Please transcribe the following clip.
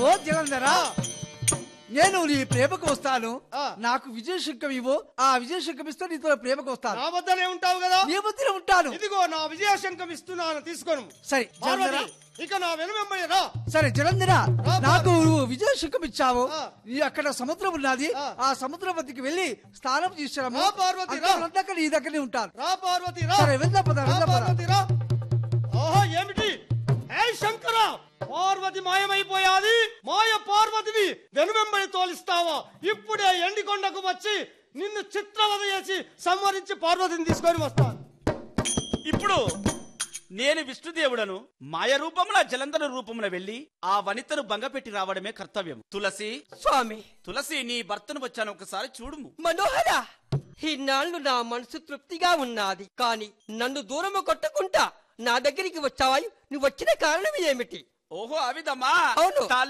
ఓ జలంధరా నేను నీ ప్రేమకు వస్తాను ఆ. నాకు విజయశంకం ఇవ్వు ఆ విజయశంకం ఇస్తే నీతో ప్రేమకు వస్తాను నా వద్దనే ఉంటావు కదా నీ మధ్యలో ఉంటాను ఇదిగో నా విజయశంకం ఇస్తున్నాను తీసుకోను సరే జలంధరా పార్వతి ఇక నా వెనువెంబడి రా సరే జలంధర రా, నాకు నువ్వు విజయశంకం ఇచ్చావు ఆ. నీ అక్కడ సముద్రం ఉన్నది ఆ. ఆ సముద్రం వద్దకు వెళ్ళి స్నానం చేసాము రా, పార్వతి, రా. నీ దగ్గరనే ఉంటాను రా పార్వతి రా సరే వెళ్దాం పద రా వెళ్దాం పద పార్వతి రా ఓహో ఏమిటి హే శంకర పార్వతి మాయమైపోయాది మాయ పార్వతిని వెనువెంబడి తోలిస్తావా ఇప్పుడే ఎండికొండకు వచ్చి నిన్ను చిత్రవద చేసి సంహరించి పార్వతిని తీసుకొని వస్తాను ఇప్పుడు నేను విష్ణుదేవుడను మాయ రూపముల జలంధర రూపమున వెళ్లి ఆ వనితను భంగపెట్టి రావడమే కర్తవ్యం తులసి స్వామి తులసి నీ భర్తను వచ్చాను ఒకసారి చూడుము మనోహర ఇన్నాళ్ళు నా మనసు తృప్తిగా ఉన్నది కాని నన్ను దూరము కొట్టకుండా నా దగ్గరికి వచ్చావాయి నువ్వు వచ్చిన కారణం ఏమిటి ఓహో అవిదమ్మా అవును. తాల్